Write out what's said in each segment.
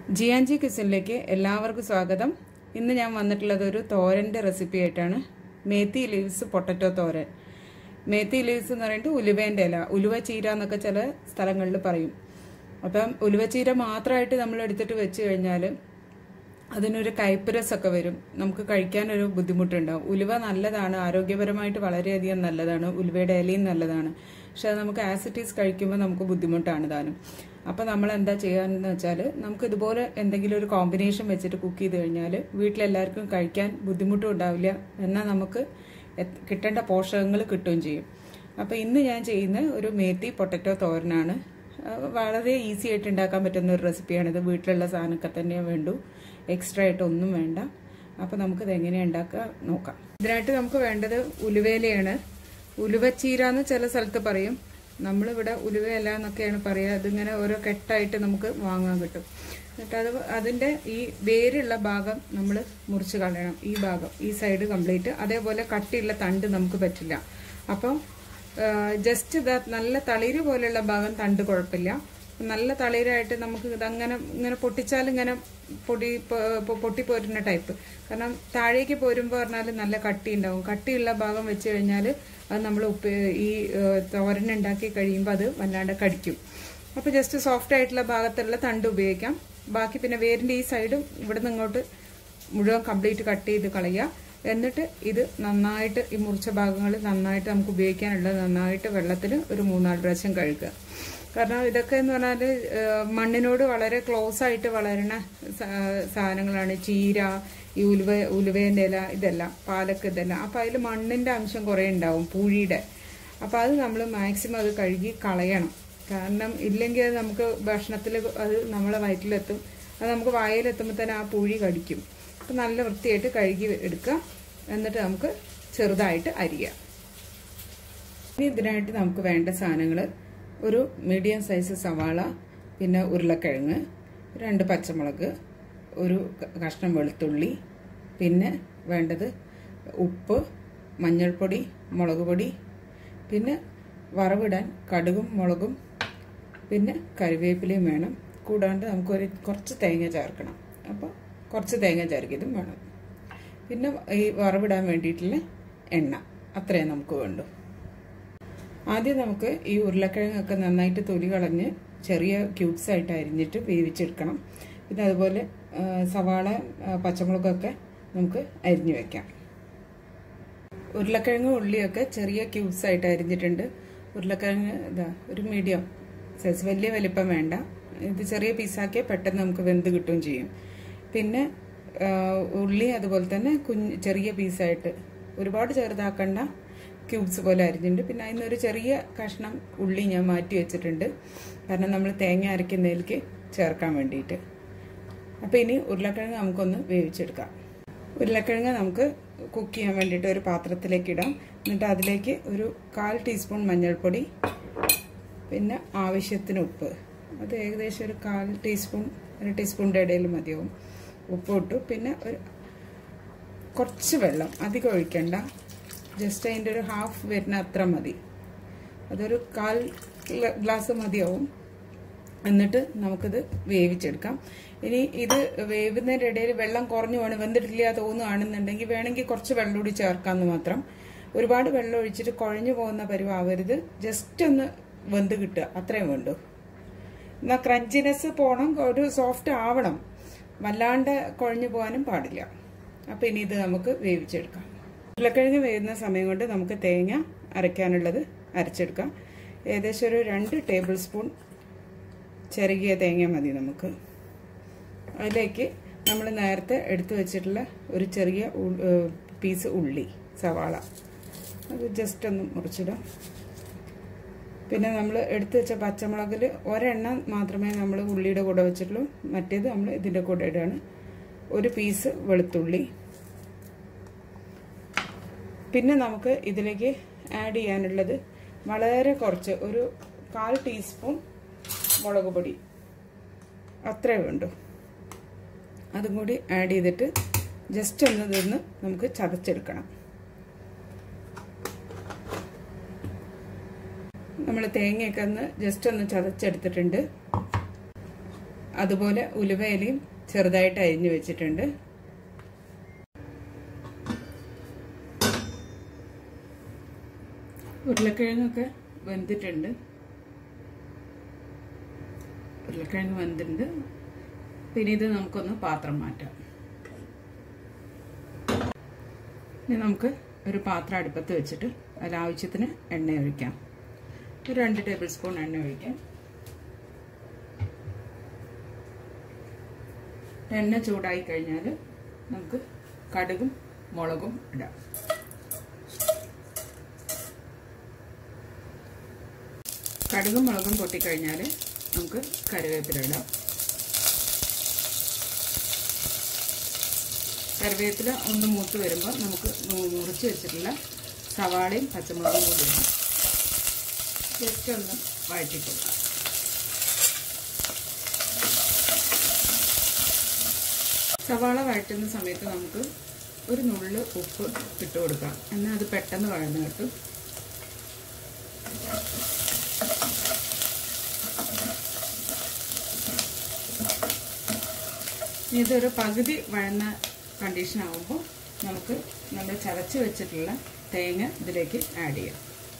ജിയാൻജി കിച്ചണിലേക്ക് എല്ലാവർക്കും സ്വാഗതം ഇന്ന് ഞാൻ വന്നിട്ടുള്ളത് ഒരു തോരൻ്റെ റെസിപ്പി ആയിട്ടാണ് methi leaves potato thoran methi leaves എന്ന് പറയുന്നത് ഉലുവേൻ്റെ ഇല ഉലുവ ചീര എന്നൊക്കെ ചില സ്ഥലങ്ങളിൽ പറയും അപ്പം ഉലുവ ചീര മാത്രമായിട്ട് നമ്മൾ എടുത്തിട്ട് വെച്ച് കഴിഞ്ഞാൽ അതിനൊരു കയ്പ്പ് രസമൊക്കെ വരും നമുക്ക് കഴിക്കാനൊരു ബുദ്ധിമുട്ടുണ്ടാവും ഉലുവ നല്ലതാണ് ആരോഗ്യപരമായിട്ട് വളരെയധികം നല്ലതാണ് ഉലുവയുടെ ഇലയും നല്ലതാണ് പക്ഷെ അത് നമുക്ക് ആസിറ്റീസ് കഴിക്കുമ്പോൾ നമുക്ക് ബുദ്ധിമുട്ടാണ് താനും അപ്പോൾ നമ്മൾ എന്താ ചെയ്യാന്ന് വെച്ചാൽ നമുക്ക് ഇതുപോലെ എന്തെങ്കിലും ഒരു കോമ്പിനേഷൻ വെച്ചിട്ട് കുക്ക് ചെയ്ത് കഴിഞ്ഞാൽ വീട്ടിലെല്ലാവർക്കും കഴിക്കാൻ ബുദ്ധിമുട്ടും ഉണ്ടാവില്ല എന്നാൽ നമുക്ക് എത്- കിട്ടേണ്ട പോഷകങ്ങൾ കിട്ടുകയും ചെയ്യും അപ്പോൾ ഇന്ന് ഞാൻ ചെയ്യുന്ന ഒരു മേത്തി പൊട്ടറ്റോ തോരനാണ് അഹ് വളരെ ഈസി ആയിട്ട് ഉണ്ടാക്കാൻ പറ്റുന്ന ഒരു റെസിപ്പിയാണിത് വീട്ടിലുള്ള സാധനമൊക്കെ തന്നെ വേണ്ടു എക്സ്ട്രാ ആയിട്ട് ഒന്നും വേണ്ട അപ്പോൾ നമുക്കിത് എങ്ങനെയാണ് ഉണ്ടാക്കുക നോക്കാം ഇതിനായിട്ട് നമുക്ക് വേണ്ടത് ഉലുവേലയാണ് ഉലുവച്ചീര എന്ന് ചില സ്ഥലത്ത് പറയും നമ്മളിവിടെ ഉലുവയില എന്നൊക്കെയാണ് പറയുക അതിങ്ങനെ ഓരോ കെട്ടായിട്ട് നമുക്ക് വാങ്ങാൻ കിട്ടും എന്നിട്ട് അത് അതിൻ്റെ ഈ വേരുള്ള ഭാഗം നമ്മൾ മുറിച്ച് കളയണം ഈ ഭാഗം ഈ സൈഡ് കംപ്ലീറ്റ് അതേപോലെ കട്ടിയുള്ള തണ്ട് നമുക്ക് പറ്റില്ല അപ്പം ജസ്റ്റ് ഇതാ നല്ല തളിര് പോലെയുള്ള ഭാഗം തണ്ട് കുഴപ്പമില്ല നല്ല തളിരായിട്ട് നമുക്ക് ഇതങ്ങനെ ഇങ്ങനെ പൊട്ടിച്ചാൽ ഇങ്ങനെ പൊടി പൊ- പൊട്ടിപ്പോരുന്ന ടൈപ്പ് കാരണം താഴേക്ക് പോരുമ്പോൾ പറഞ്ഞാൽ നല്ല കട്ടി ഉണ്ടാവും കട്ടിയുള്ള ഭാഗം വെച്ച് കഴിഞ്ഞാൽ അത് നമ്മൾ ഉപ്പ് ഈ ഏഹ്, തോരൻ ഉണ്ടാക്കി കഴിയുമ്പോൾ അത് വല്ലാണ്ട് കടിക്കും അപ്പോൾ ജസ്റ്റ് സോഫ്റ്റ് ആയിട്ടുള്ള ഭാഗത്തുള്ള തണ്ട് ഉപയോഗിക്കാം ബാക്കി പിന്നെ വേരിൻ്റെ ഈ സൈഡും ഇവിടെ നിന്ന് ഇങ്ങോട്ട് മുഴുവൻ കംപ്ലീറ്റ് കട്ട് ചെയ്ത് കളയുക എന്നിട്ട് ഇത് നന്നായിട്ട് ഈ മുറിച്ച ഭാഗങ്ങൾ നന്നായിട്ട് നമുക്ക് ഉപയോഗിക്കാനുള്ളത് നന്നായിട്ട് വെള്ളത്തിൽ ഒരു മൂന്നാല് പ്രാവശ്യം കഴുകുക കാരണം ഇതൊക്കെ എന്ന് പറഞ്ഞാൽ മണ്ണിനോട് വളരെ ക്ലോസ് ആയിട്ട് വളരുന്ന സാ- സാധനങ്ങളാണ് ചീര ഈ ഉലുവ ഉലുവേൻ്റെ ഇല ഇതെല്ലാം പാലക്ക് ഇതെല്ലാം അപ്പം അതിൽ മണ്ണിൻ്റെ അംശം കുറേ ഉണ്ടാവും പൂഴിയുടെ അപ്പോൾ അത് നമ്മൾ മാക്സിമം അത് കഴുകി കളയണം കാരണം ഇല്ലെങ്കിൽ അത് നമുക്ക് ഭക്ഷണത്തിൽ അത് നമ്മളെ വയറ്റിലെത്തും അത് നമുക്ക് വായിലെത്തുമ്പോൾ തന്നെ ആ പൂഴി കടിക്കും അപ്പം നല്ല വൃത്തിയായിട്ട് കഴുകി എടുക്കുക എന്നിട്ട് നമുക്ക് ചെറുതായിട്ട് അരിയാം ഇനി ഇതിനായിട്ട് നമുക്ക് വേണ്ട സാധനങ്ങൾ ഒരു മീഡിയം സൈസ് സവാള പിന്നെ ഉരുളക്കിഴങ്ങ് രണ്ട് പച്ചമുളക് ഒരു ക- കഷ്ണം വെളുത്തുള്ളി പിന്നെ വേണ്ടത് ഉപ്പ് മഞ്ഞൾപ്പൊടി മുളക് പൊടി പിന്നെ വറവിടാൻ കടുകും മുളകും പിന്നെ കറിവേപ്പിലയും വേണം കൂടാണ്ട് നമുക്കൊരു കുറച്ച് തേങ്ങ ചേർക്കണം അപ്പോൾ കുറച്ച് തേങ്ങ ചേർക്കിയതും വേണം പിന്നെ ഈ വറവിടാൻ വേണ്ടിയിട്ടുള്ള എണ്ണ അത്രയും നമുക്ക് വേണ്ടു ആദ്യം നമുക്ക് ഈ ഉരുളക്കിഴങ്ങൊക്കെ നന്നായിട്ട് തൊലി കളഞ്ഞ് ചെറിയ ക്യൂബ്സ് ആയിട്ട് അരിഞ്ഞിട്ട് വേവിച്ചെടുക്കണം പിന്നെ അതുപോലെ ആ, സവാള ആ, പച്ചമുളകൊക്കെ നമുക്ക് അരിഞ്ഞു വെക്കാം ഉരുളക്കിഴങ്ങ് ഉള്ളിയൊക്കെ ചെറിയ ക്യൂബ്സ് ആയിട്ട് അരിഞ്ഞിട്ടുണ്ട് ഉരുളക്കിഴങ്ങ് ഇതാ ഒരു മീഡിയം സൈസ് വലിയ വലിപ്പം വേണ്ട ഇത് ചെറിയ പീസാക്കിയാൽ പെട്ടെന്ന് നമുക്ക് വെന്ത് കിട്ടുകയും ചെയ്യും പിന്നെ ആ, ഉള്ളി അതുപോലെ തന്നെ കുഞ്ഞ് ചെറിയ പീസായിട്ട് ഒരുപാട് ചെറുതാക്കണ്ട ക്യൂബ്സ് പോലെ അരിഞ്ഞിട്ടുണ്ട് പിന്നെ അതിനൊരു ചെറിയ കഷ്ണം ഉള്ളി ഞാൻ മാറ്റി വെച്ചിട്ടുണ്ട് കാരണം നമ്മൾ തേങ്ങ അരയ്ക്കുന്നതിലേക്ക് ചേർക്കാൻ വേണ്ടിയിട്ട് അപ്പോൾ ഇനി ഉരുളക്കിഴങ്ങ് നമുക്കൊന്ന് വേവിച്ചെടുക്കാം ഉരുളക്കിഴങ്ങ് നമുക്ക് കുക്ക് ചെയ്യാൻ വേണ്ടിയിട്ട് ഒരു പാത്രത്തിലേക്ക് ഇടാം എന്നിട്ട് അതിലേക്ക് ഒരു കാൽ ടീസ്പൂൺ മഞ്ഞൾപ്പൊടി പിന്നെ ആവശ്യത്തിന് ഉപ്പ് അത് ഏകദേശം ഒരു കാൽ ടീസ്പൂൺ ഒരു ടീസ്പൂണിൻ്റെ ഇടയിൽ മതിയാവും ഉപ്പ് ഇട്ടു പിന്നെ ഒരു കുറച്ച് വെള്ളം അധികം ഒഴിക്കണ്ട ജസ്റ്റ് അതിൻ്റെ ഒരു ഹാഫ് വരുന്ന അത്ര മതി അതൊരു കാൽ ഗ്ല- ഗ്ലാസ് മതിയാവും എന്നിട്ട് നമുക്കിത് വേവിച്ചെടുക്കാം ഇനി ഇത് വേവുന്നതിൻ്റെ ഇടയിൽ വെള്ളം കുറഞ്ഞു വേണം വെന്തിട്ടില്ല തോന്നുകയാണെന്നുണ്ടെങ്കിൽ വേണമെങ്കിൽ കുറച്ച് വെള്ളം കൂടി ചേർക്കാമെന്ന് മാത്രം ഒരുപാട് വെള്ളം ഒഴിച്ചിട്ട് കുഴഞ്ഞു പോകുന്ന പരിവാവരുത് ജസ്റ്റ് ഒന്ന് വെന്ത് കിട്ടുക അത്രയും വേണ്ടു എന്നാൽ ക്രഞ്ചിനെസ് പോകണം ഒരു സോഫ്റ്റ് ആവണം വല്ലാണ്ട് കുഴഞ്ഞു പോകാനും പാടില്ല അപ്പോൾ ഇനി ഇത് നമുക്ക് വേവിച്ചെടുക്കാം ഉരുളക്കിഴങ്ങ് വേവുന്ന സമയം കൊണ്ട് നമുക്ക് തേങ്ങ അരയ്ക്കാനുള്ളത് അരച്ചെടുക്കാം ഏകദേശം ഒരു രണ്ട് ടേബിൾ സ്പൂൺ ചെറുകിയ തേങ്ങ മതി നമുക്ക് അതിലേക്ക് നമ്മൾ നേരത്തെ എടുത്തു വെച്ചിട്ടുള്ള ഒരു ചെറിയ ഉ- ഏഹ് പീസ് ഉള്ളി സവാള അത് ജസ്റ്റ് ഒന്ന് മുറിച്ചിടാം പിന്നെ നമ്മൾ എടുത്തു വെച്ച പച്ചമുളകിൽ ഒരെണ്ണം മാത്രമേ നമ്മൾ ഉള്ളിയുടെ കൂടെ വെച്ചിട്ടുള്ളൂ മറ്റേത് നമ്മൾ ഇതിൻ്റെ കൂടെ ഇടുകയാണ് ഒരു പീസ് വെളുത്തുള്ളി പിന്നെ നമുക്ക് ഇതിലേക്ക് ആഡ് ചെയ്യാനുള്ളത് വളരെ കുറച്ച് ഒരു കാൽ ടീസ്പൂൺ മുളക് പൊടി അത്രേ വേണ്ടു അതും കൂടി ആഡ് ചെയ്തിട്ട് ജസ്റ്റ് ഒന്ന് ഇതൊന്ന് നമുക്ക് ചതച്ചെടുക്കണം നമ്മൾ തേങ്ങയൊക്കെ ഒന്ന് ജസ്റ്റ് ഒന്ന് ചതച്ചെടുത്തിട്ടുണ്ട് അതുപോലെ ഉലുവയിലയും ചെറുതായിട്ട് അരിഞ്ഞു വെച്ചിട്ടുണ്ട് ഉരുളക്കിഴങ്ങൊക്കെ വെന്തിട്ടുണ്ട് ഉരുളക്കിഴങ്ങ് വെന്തിട്ടുണ്ട് പിന്നെ ഇത് നമുക്കൊന്ന് പാത്രം മാറ്റാം ഇനി നമുക്ക് ഒരു പാത്രം അടുപ്പത്ത് വെച്ചിട്ട് അതിൽ ആവശ്യത്തിന് എണ്ണ ഒഴിക്കാം ഒരു രണ്ട് ടേബിൾ സ്പൂൺ എണ്ണ ഒഴിക്കാം എണ്ണ ചൂടായി കഴിഞ്ഞാൽ നമുക്ക് കടുകും മുളകും ഇടാം കടുകും മുളകും പൊട്ടിക്കഴിഞ്ഞാൽ നമുക്ക് കറിവേപ്പില ഇടാം കറിവേപ്പില ഒന്ന് മൂത്ത് വരുമ്പോൾ നമുക്ക് മുറിച്ച് വെച്ചിട്ടുള്ള സവാളയും പച്ചമുളകും കൂടി ഇടാം ജസ്റ്റ് ഒന്ന് വഴറ്റി കൊടുക്കാം സവാള വഴറ്റുന്ന സമയത്ത് നമുക്ക് ഒരു നുള്ള് ഉപ്പ് ഇട്ട് കൊടുക്കാം എന്നാൽ അത് പെട്ടെന്ന് വഴന്ന് കിട്ടും ഇതൊരു പകുതി വഴന്ന കണ്ടീഷൻ ആകുമ്പോൾ നമുക്ക് നമ്മൾ ചതച്ച് വെച്ചിട്ടുള്ള തേങ്ങ ഇതിലേക്ക് ആഡ് ചെയ്യാം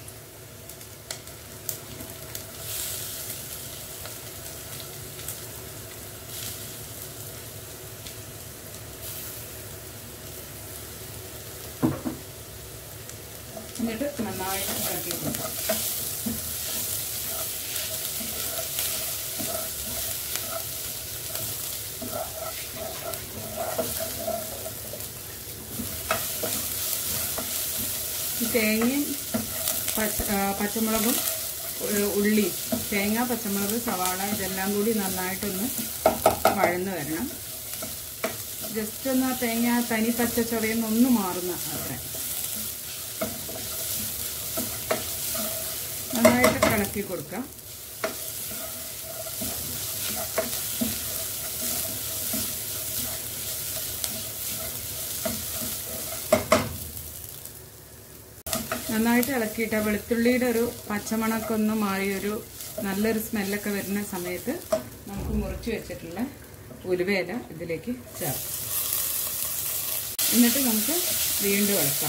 എന്നിട്ട് നന്നായിട്ട് ഇളക്കി കൊടുക്കാം തേങ്ങയും പച്ച പച്ചമുളകും ഉള്ളി തേങ്ങ പച്ചമുളക് സവാള ഇതെല്ലാം കൂടി നന്നായിട്ടൊന്ന് വഴന്ന് വരണം ജസ്റ്റ് ഒന്ന് ആ തേങ്ങ തനി പച്ച ചൊവയെന്ന് ഒന്ന് മാറുന്ന അത്ര നന്നായിട്ട് ഇളക്കി കൊടുക്കാം നന്നായിട്ട് ഇളക്കിയിട്ട് വെളുത്തുള്ളിയുടെ ഒരു പച്ചമണമൊക്കെ ഒന്ന് മാറിയൊരു നല്ലൊരു സ്മെല്ലൊക്കെ വരുന്ന സമയത്ത് നമുക്ക് മുറിച്ച് വെച്ചിട്ടുള്ള ഉലുവേല ഇതിലേക്ക് ചേർക്കാം എന്നിട്ട് നമുക്ക് വീണ്ടും ഇളക്കാം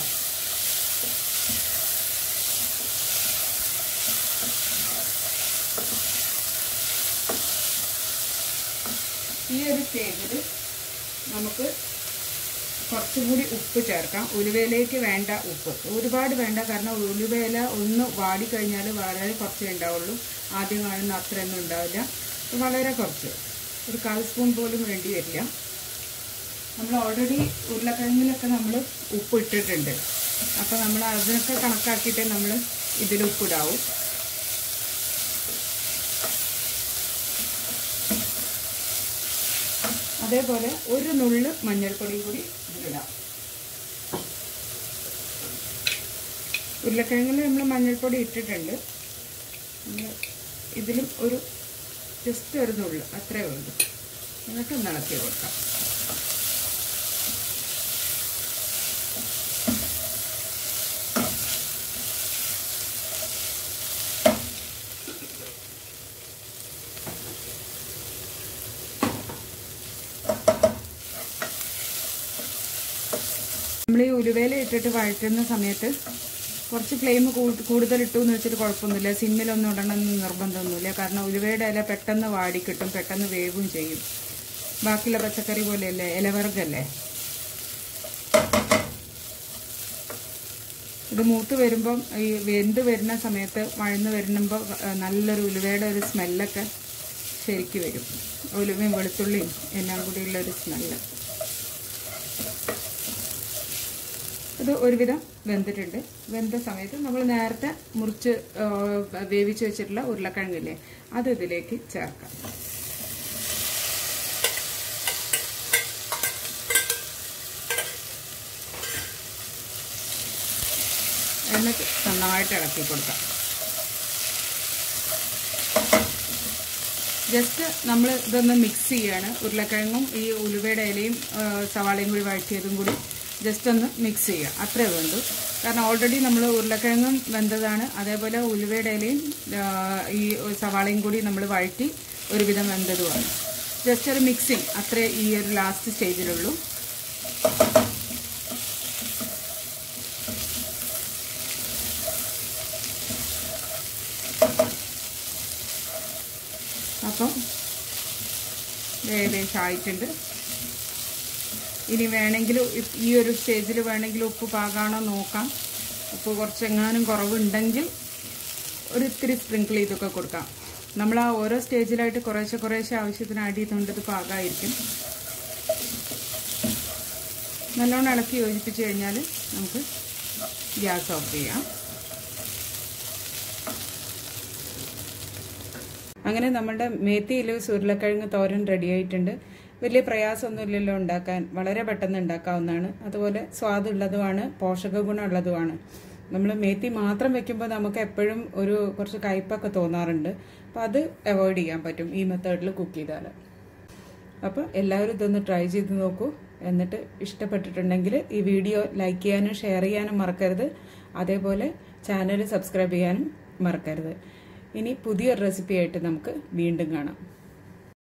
ഈ ഒരു സ്റ്റേജിൽ നമുക്ക് കുറച്ചും കൂടി ഉപ്പ് ചേർക്കാം ഉലുവയിലേക്ക് വേണ്ട ഉപ്പ് ഒരുപാട് വേണ്ട കാരണം ഉലുവേല ഒന്ന് വാടിക്കഴിഞ്ഞാൽ വളരെ കുറച്ചേ ഉണ്ടാവുള്ളൂ ആദ്യം കാണുന്ന അത്രയൊന്നും ഉണ്ടാവില്ല വളരെ കുറച്ച് ഒരു കാൽ സ്പൂൺ പോലും വേണ്ടി വരില്ല നമ്മൾ ഓൾറെഡി ഉരുളക്കിഴങ്ങിലൊക്കെ നമ്മൾ ഉപ്പ് ഇട്ടിട്ടുണ്ട് അപ്പോൾ നമ്മൾ അതിനൊക്കെ കണക്കാക്കിയിട്ട് നമ്മൾ ഇതിൽ ഉപ്പിടാവും അതേപോലെ ഒരു നുള്ള് മഞ്ഞൾപ്പൊടിയും കൂടി ഇതിലിടാം ഉരുളക്കിഴങ്ങിൽ നമ്മൾ മഞ്ഞൾപ്പൊടി ഇട്ടിട്ടുണ്ട് നമ്മൾ ഇതിലും ഒരു ജസ്റ്റ് ഒരു നുള്ള് അത്രേ ഉള്ളൂ എന്നിട്ട് ഒന്ന് ഇളക്കി കൊടുക്കാം നമ്മൾ ഈ ഉലുവേല ഇട്ടിട്ട് വഴറ്റുന്ന സമയത്ത് കുറച്ച് ഫ്ലെയിം കൂടുതൽ ഇട്ടു എന്ന് വെച്ചിട്ട് കുഴപ്പമൊന്നുമില്ല സിമ്മിലൊന്നും ഇടണമെന്ന് നിർബന്ധമൊന്നുമില്ല കാരണം ഉലുവയുടെ ഇല പെട്ടെന്ന് വാടി കിട്ടും പെട്ടെന്ന് വേവും ചെയ്യും ബാക്കിയുള്ള പച്ചക്കറി പോലെയല്ലേ ഇലവർഗല്ലേ ഇത് മൂത്ത് വരുമ്പം ഈ വെന്ത് വരുന്ന സമയത്ത് വഴന്ന് വരുമ്പോൾ നല്ലൊരു ഉലുവയുടെ ഒരു സ്മെല്ലൊക്കെ ശരിക്ക് വരും ഉലുവയും വെളുത്തുള്ളിയും എല്ലാം കൂടിയുള്ള ഒരു സ്മെല്ല് ഇത് ഒരുവിധം വെന്തിട്ടുണ്ട് വെന്ത സമയത്ത് നമ്മൾ നേരത്തെ മുറിച്ച് വേവിച്ച് വെച്ചിട്ടുള്ള ഉരുളക്കിഴങ്ങില്ലേ അത് ഇതിലേക്ക് ചേർക്കാം എന്നിട്ട് നന്നായിട്ട് ഇളക്കി കൊടുക്കാം ജസ്റ്റ് നമ്മൾ ഇതൊന്ന് മിക്സ് ചെയ്യാണ് ഉരുളക്കിഴങ്ങും ഈ ഉലുവയുടെ ഇലയും സവാളയും കൂടി വഴറ്റിയതും കൂടി ജസ്റ്റ് ഒന്ന് മിക്സ് ചെയ്യുക അത്രേ വേണ്ടൂ കാരണം ഓൾറെഡി നമ്മൾ ഉരുളക്കിഴങ്ങും വെന്തതാണ് അതേപോലെ ഉലുവയുടെ ഇലയും ഈ സവാളയും കൂടി നമ്മൾ വഴറ്റി ഒരുവിധം വെന്തതുമാണ് ജസ്റ്റ് ഒരു മിക്സിങ് അത്രേ ഈ ഒരു ലാസ്റ്റ് സ്റ്റേജിലുള്ളൂ അപ്പം ഏകദേശം ആയിട്ടുണ്ട് ഇനി വേണമെങ്കിൽ ഈ ഒരു സ്റ്റേജിൽ വേണമെങ്കിൽ ഉപ്പ് പാകാണോ നോക്കാം ഉപ്പ് കുറച്ചെങ്ങാനും കുറവുണ്ടെങ്കിൽ ഒരു ഇത്തിരി സ്പ്രിങ്കിൾ ചെയ്തൊക്കെ കൊടുക്കാം നമ്മൾ ആ ഓരോ സ്റ്റേജിലായിട്ട് കുറേശ്ശെ കുറേശ്ശെ ആവശ്യത്തിന് ആഡ് ചെയ്തുകൊണ്ട് ഇത് പാകമായിരിക്കും നല്ലോണം ഇളക്കി യോജിപ്പിച്ച് കഴിഞ്ഞാൽ നമുക്ക് ഗ്യാസ് ഓഫ് ചെയ്യാം അങ്ങനെ നമ്മുടെ മേത്തി ഇലവ് ഉരുളക്കിഴങ്ങ് തോരൻ റെഡി ആയിട്ടുണ്ട് വലിയ പ്രയാസമൊന്നുമില്ലല്ലോ ഉണ്ടാക്കാൻ വളരെ പെട്ടെന്ന് ഉണ്ടാക്കാവുന്നതാണ് അതുപോലെ സ്വാദുള്ളതുമാണ് പോഷക ഗുണമുള്ളതുമാണ് നമ്മൾ മേത്തി മാത്രം വെക്കുമ്പോൾ നമുക്ക് എപ്പോഴും ഒരു കുറച്ച് കയ്പൊക്കെ തോന്നാറുണ്ട് അപ്പോൾ അത് അവോയ്ഡ് ചെയ്യാൻ പറ്റും ഈ മെത്തേഡിൽ കുക്ക് ചെയ്താൽ അപ്പോൾ എല്ലാവരും ഇതൊന്ന് ട്രൈ ചെയ്ത് നോക്കൂ എന്നിട്ട് ഇഷ്ടപ്പെട്ടിട്ടുണ്ടെങ്കിൽ ഈ വീഡിയോ ലൈക്ക് ചെയ്യാനും ഷെയർ ചെയ്യാനും മറക്കരുത് അതേപോലെ ചാനൽ സബ്സ്ക്രൈബ് ചെയ്യാനും മറക്കരുത് ഇനി പുതിയൊരു റെസിപ്പി ആയിട്ട് നമുക്ക് വീണ്ടും കാണാം